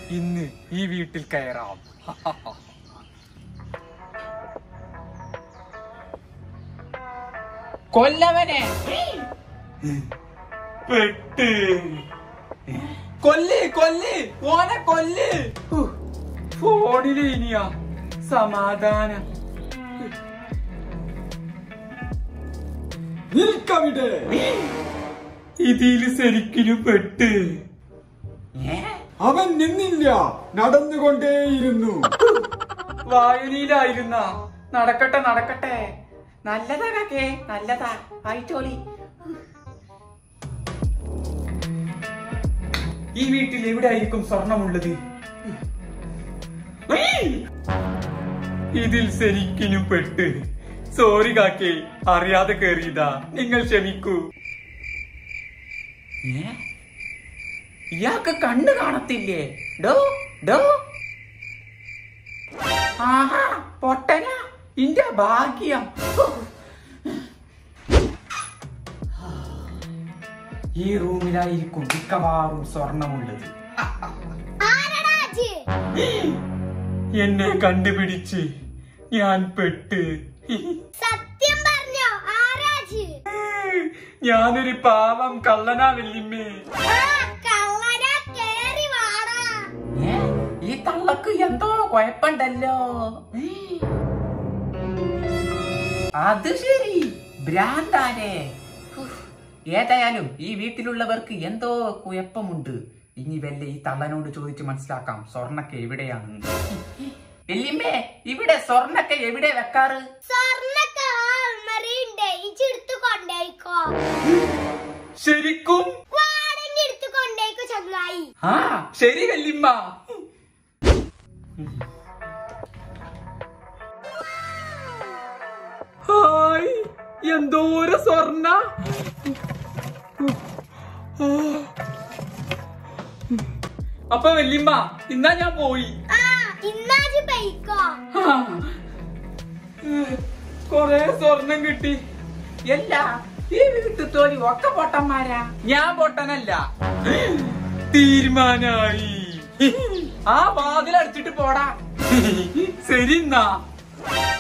ഇന്ന് ഈ വീട്ടിൽ കയറാം കൊല്ലവനെ പെട്ട് കൊല്ല് കൊല്ല് ഓനെ കൊല്ല് ഹു, ഫോണില് ഇനിയാ സമാധാനം നിൽക്കവിടെ ഇതില് ശരിക്കിനും പെട്ട് അവൻ നിന്നില്ല നടന്നുകൊണ്ടേയിരുന്നു വായനയിലായിരുന്ന നടക്കട്ടെ നടക്കട്ടെ നല്ലതാ കാക്കേ നല്ലതാ ആയിട്ടോളി ഈ വീട്ടിൽ എവിടെ ആയിരിക്കും സ്വർണമുള്ളത് ഇതിൽ ശരിക്കിനും പെട്ട് സോറി കാക്കേ അറിയാതെ കേറിയതാ നിങ്ങൾ ക്ഷമിക്കൂ ഇയാൾക്ക് കണ്ണു കാണത്തില്ലേ ഡോ ഡോ ആഹാ പൊട്ടന ഇന്റെ ഭാഗ്യം ഈ റൂമിലായിരിക്കും മിക്കവാറും സ്വർണമുള്ളത് ആരടാ അജ്? എന്നെ കണ്ടുപിടിച്ച് ഞാൻ പെട്ട് സത്യം പറഞ്ഞോ ആരാജ് ഞാനൊരു പാവം കള്ളനാ വല്യമ്മേ ആ കള്ളനാ കേറി വാടാ ഏ, ഈ തള്ളക്ക് എന്തോ കുഴപ്പമുണ്ടല്ലോ അത് ശരി ഭ്രാന്താനേ ഉഫ്. ഏതായാലും ഈ വീട്ടിലുള്ളവർക്ക് എന്തോ കുഴപ്പമുണ്ട് ഇനി വല്ല ഈ തള്ളനോട് ചോദിച്ച് മനസ്സിലാക്കാം സ്വർണ്ണക്ക എവിടെയാണെന്ന് വല്യമ്മേ ഇവിടെ സ്വർണ്ണക്ക എവിടെ വെക്കാറ് സ്വർണ്ണൊക്കെ ആൾമറിയുണ്ട് ഇജ് എടുത്തു കൊണ്ടേക്കോ ശരിക്കും വാടങ്ങി എടുത്തു കൊണ്ടേക്കോ ചങ്ങായി ആ ശരി വല്യമ്മ ഹായ് എന്തോര സ്വർണ്ണ അപ്പൊ വല്യമ്മ ഇന്നാ ഞാൻ പോയി ആ ഇന്നാജ് പെയ്ക്കോ കൊറേ സ്വർണം കിട്ടി എല്ലാ ഈ വീട്ടു തോലി ഒക്കെ പൊട്ടന്മാരാ ഞാൻ പൊട്ടനല്ല തീരുമാനായി ആ വാതിലടിച്ചിട്ട് പോടാ ശരി എന്നാ